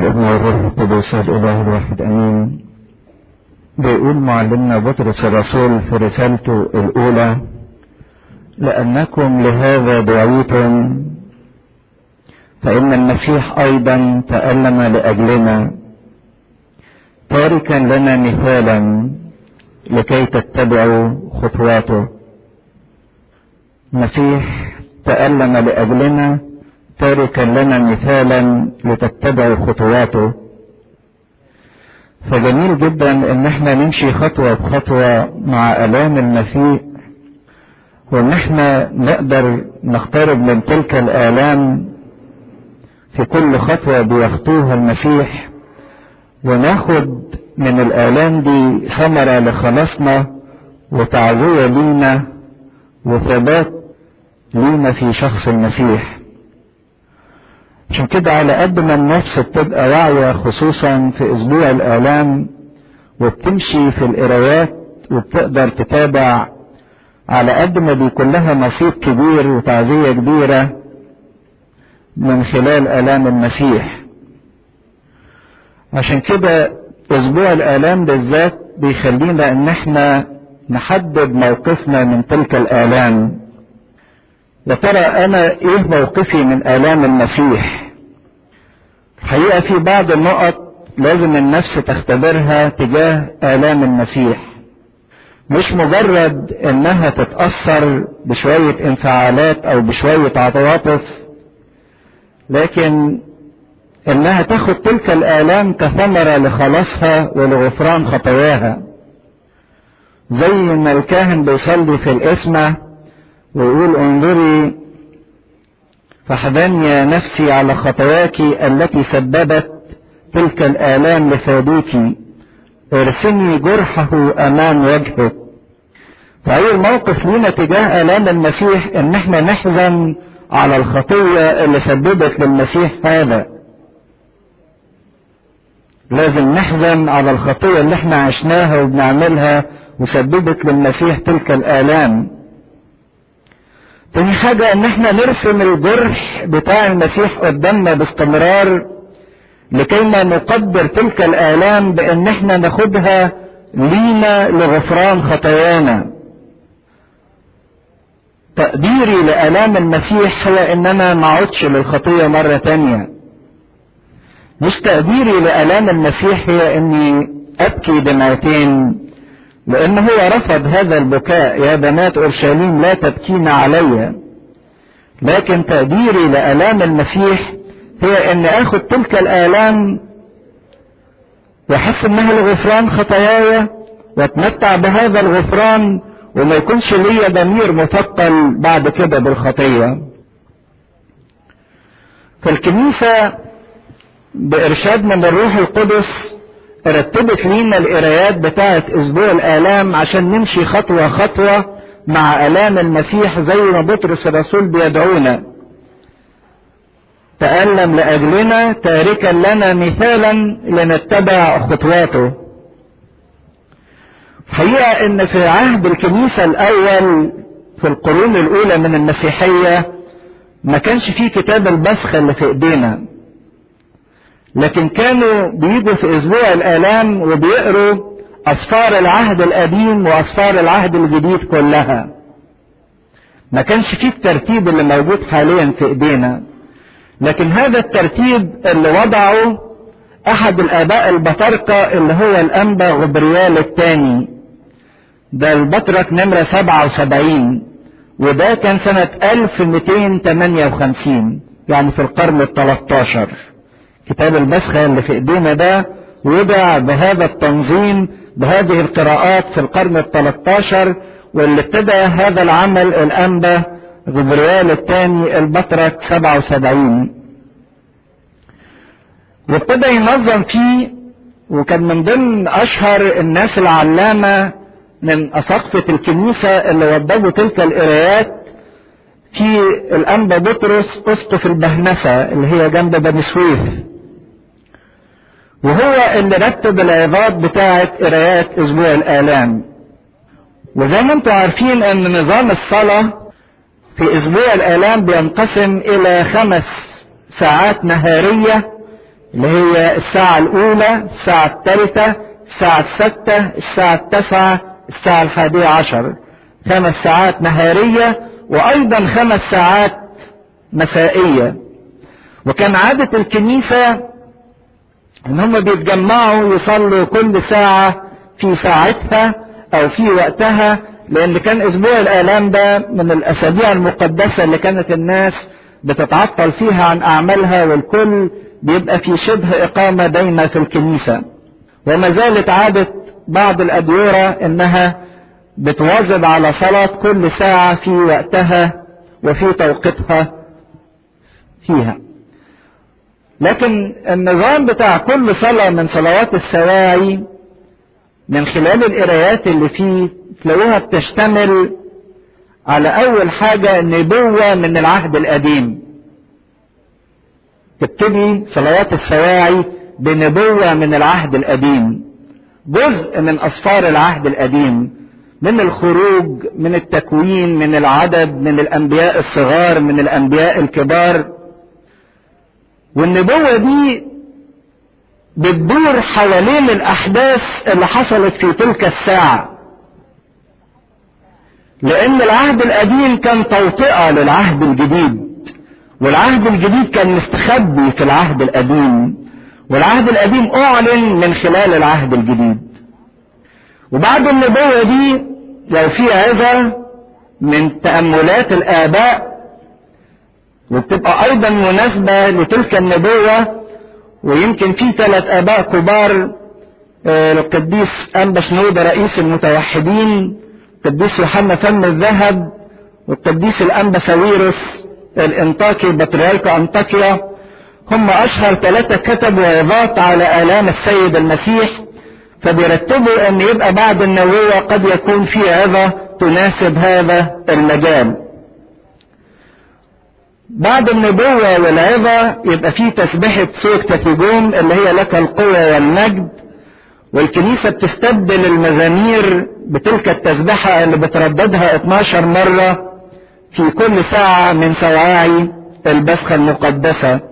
والابن والروح القدس الاله الواحد امين بيقول معلمنا بطرس الرسول في رسالته الاولى لانكم لهذا دعيتم فان المسيح ايضا تالم لاجلنا تاركا لنا مثالا لكي تتبعوا خطواته المسيح تالم لاجلنا تاركا لنا مثالا لتتبعوا خطواته فجميل جدا ان احنا نمشي خطوة بخطوة مع الام المسيح وان احنا نقدر نقترب من تلك الالام في كل خطوة بيخطوها المسيح وناخد من الالام دي ثمرة لخلاصنا وتعزية لينا وثبات لينا في شخص المسيح عشان كده على قد ما النفس بتبقى واعية خصوصا في اسبوع الالام وبتمشي في القرايات وبتقدر تتابع على قد ما بيكون لها نصيب كبير وتعزية كبيرة من خلال الام المسيح عشان كده اسبوع الالام بالذات بيخلينا ان احنا نحدد موقفنا من تلك الالام يا ترى انا ايه موقفي من الام المسيح الحقيقه في بعض النقط لازم النفس تختبرها تجاه الام المسيح مش مجرد انها تتاثر بشويه انفعالات او بشويه عواطف لكن انها تاخد تلك الالام كثمره لخلاصها ولغفران خطاياها زي ما الكاهن بيصلي في الاسمه ويقول انظري فحزني نفسي على خطواك التي سببت تلك الآلام لفاديك ارسمي جرحه أمام وجهك فأي الموقف لنا تجاه آلام المسيح إن احنا نحزن على الخطية اللي سببت للمسيح هذا لازم نحزن على الخطية اللي احنا عشناها وبنعملها وسببت للمسيح تلك الآلام تاني حاجة ان احنا نرسم الجرح بتاع المسيح قدامنا باستمرار لكي ما نقدر تلك الآلام بان احنا ناخدها لينا لغفران خطايانا تقديري لآلام المسيح هو ان انا ما اعودش للخطية مرة تانية مش تقديري لآلام المسيح هي اني ابكي دمعتين لأن هو رفض هذا البكاء يا بنات أورشليم لا تبكين علي لكن تقديري لآلام المسيح هي أن آخد تلك الآلام وأحس إنها لغفران خطاياي وأتمتع بهذا الغفران وما يكونش ليا ضمير مثقل بعد كده بالخطية فالكنيسة بإرشاد من الروح القدس رتبت لينا القرايات بتاعة اسبوع الالام عشان نمشي خطوة خطوة مع الام المسيح زي ما بطرس الرسول بيدعونا تألم لأجلنا تاركا لنا مثالا لنتبع خطواته حقيقة ان في عهد الكنيسة الاول في القرون الاولى من المسيحية ما كانش فيه كتاب البسخة اللي في ايدينا لكن كانوا بيجوا في اسبوع الالام وبيقروا اسفار العهد القديم واسفار العهد الجديد كلها ما كانش فيه الترتيب اللي موجود حاليا في ايدينا لكن هذا الترتيب اللي وضعه احد الاباء البطارقة اللي هو الانبا غبريال الثاني ده البطرك نمرة 77 وده كان سنة 1258 يعني في القرن ال 13 كتاب البسخة اللي في ايدينا ده وضع بهذا التنظيم بهذه القراءات في القرن ال 13 واللي ابتدى هذا العمل الانبا غبريال الثاني البطرك 77 وابتدى ينظم فيه وكان من ضمن اشهر الناس العلامة من اساقفة الكنيسة اللي وضبوا تلك القرايات في الانبا بطرس اسقف البهنسة اللي هي جنب بني سويف وهو اللي رتب العظات بتاعة قرايات اسبوع الالام وزي ما انتم عارفين ان نظام الصلاة في اسبوع الالام بينقسم الى خمس ساعات نهارية اللي هي الساعة الأولى الساعة الثالثة الساعة الستة الساعة التاسعة الساعة الحادية عشر خمس ساعات نهارية وأيضا خمس ساعات مسائية وكان عادة الكنيسة ان هم بيتجمعوا يصلوا كل ساعة في ساعتها او في وقتها لان كان اسبوع الالام ده من الاسابيع المقدسة اللي كانت الناس بتتعطل فيها عن اعمالها والكل بيبقى في شبه اقامة دايمة في الكنيسة وما زالت عادة بعض الادويرة انها بتواظب على صلاة كل ساعة في وقتها وفي توقيتها فيها لكن النظام بتاع كل صلاة من صلوات السواعي من خلال القرايات اللي فيه تلاقوها بتشتمل على أول حاجة نبوة من العهد القديم تبتدي صلوات السواعي بنبوة من العهد القديم جزء من أسفار العهد القديم من الخروج من التكوين من العدد من الأنبياء الصغار من الأنبياء الكبار والنبوة دي بتدور حوالين الأحداث اللي حصلت في تلك الساعة لأن العهد القديم كان توطئة للعهد الجديد والعهد الجديد كان مستخبي في العهد القديم والعهد القديم أعلن من خلال العهد الجديد وبعد النبوة دي لو في عظة من تأملات الآباء وبتبقى ايضا مناسبة لتلك النبوة ويمكن في ثلاث اباء كبار القديس انبا شنودة رئيس المتوحدين القديس يوحنا فم الذهب والقديس الانبا ساويرس الانطاكي بطريرك انطاكيا هم اشهر ثلاثة كتبوا عظات على الام السيد المسيح فبيرتبوا ان يبقى بعد النبوة قد يكون في عظة تناسب هذا المجال بعد النبوة والعظة يبقى في تسبحة سوق تتجوم اللي هي لك القوة والمجد والكنيسة بتستبدل المزامير بتلك التسبحة اللي بترددها 12 مرة في كل ساعة من سواعي البسخة المقدسة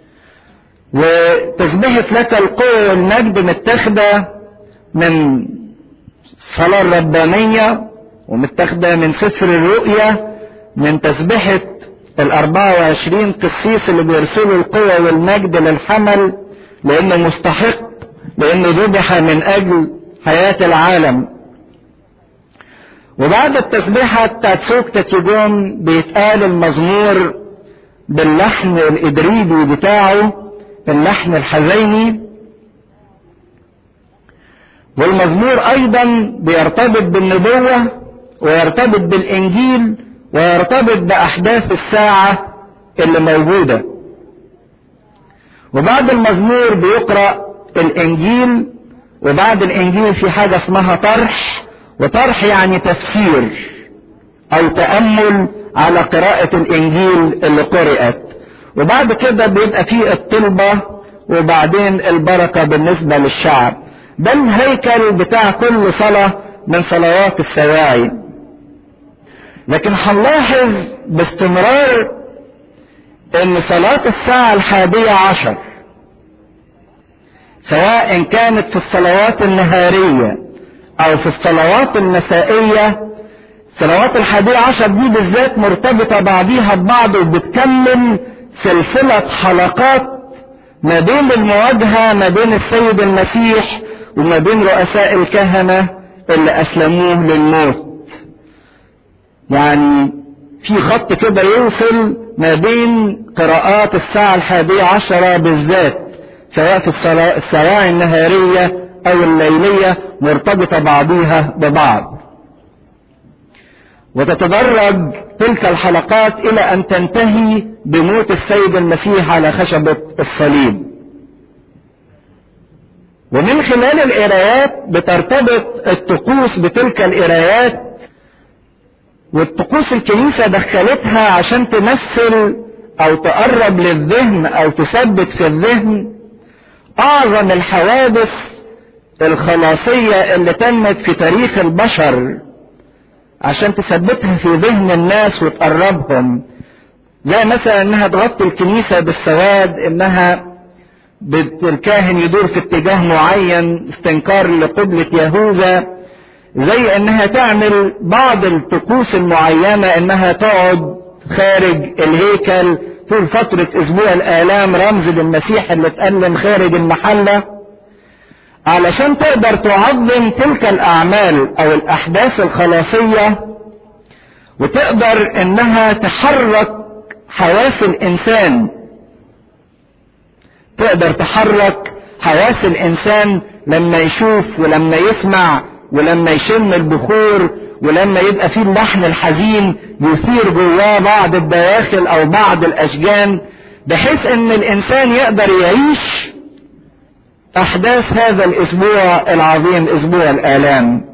وتسبحة لك القوة والمجد متاخدة من الصلاة الربانية ومتاخدة من سفر الرؤيا من تسبحة الأربعة وعشرين قسيس اللي بيرسلوا القوة والمجد للحمل لأنه مستحق لأنه ذبح من أجل حياة العالم وبعد التسبيحة بتاعت سوق تتيجون بيتقال المزمور باللحن الإدريبي بتاعه اللحن الحزيني والمزمور أيضا بيرتبط بالنبوة ويرتبط بالإنجيل ويرتبط بأحداث الساعة اللي موجودة وبعد المزمور بيقرأ الإنجيل وبعد الإنجيل في حاجة اسمها طرح وطرح يعني تفسير أو تأمل على قراءة الإنجيل اللي قرأت وبعد كده بيبقى فيه الطلبة وبعدين البركة بالنسبة للشعب ده الهيكل بتاع كل صلاة من صلوات السواعي لكن هنلاحظ باستمرار ان صلاة الساعة الحادية عشر سواء كانت في الصلوات النهارية او في الصلوات المسائية الصلوات الحادية عشر دي بالذات مرتبطة بعضيها ببعض وبتكمل سلسلة حلقات ما بين المواجهة ما بين السيد المسيح وما بين رؤساء الكهنة اللي أسلموه للموت يعني في خط كده يوصل ما بين قراءات الساعة الحادية عشرة بالذات سواء في السواعي النهارية أو الليلية مرتبطة بعضها ببعض وتتدرج تلك الحلقات إلى أن تنتهي بموت السيد المسيح على خشبة الصليب ومن خلال القرايات بترتبط الطقوس بتلك القرايات والطقوس الكنيسة دخلتها عشان تمثل او تقرب للذهن او تثبت في الذهن اعظم الحوادث الخلاصية اللي تمت في تاريخ البشر عشان تثبتها في ذهن الناس وتقربهم زي مثلا انها تغطي الكنيسة بالسواد انها الكاهن يدور في اتجاه معين استنكار لقبلة يهوذا زي انها تعمل بعض الطقوس المعينة انها تقعد خارج الهيكل طول فترة اسبوع الالام رمز للمسيح اللي اتألم خارج المحلة علشان تقدر تعظم تلك الاعمال او الاحداث الخلاصية وتقدر انها تحرك حواس الانسان تقدر تحرك حواس الانسان لما يشوف ولما يسمع ولما يشم البخور ولما يبقى فيه اللحن الحزين يثير جواه بعض الدواخل او بعض الاشجان بحيث ان الانسان يقدر يعيش احداث هذا الاسبوع العظيم اسبوع الالام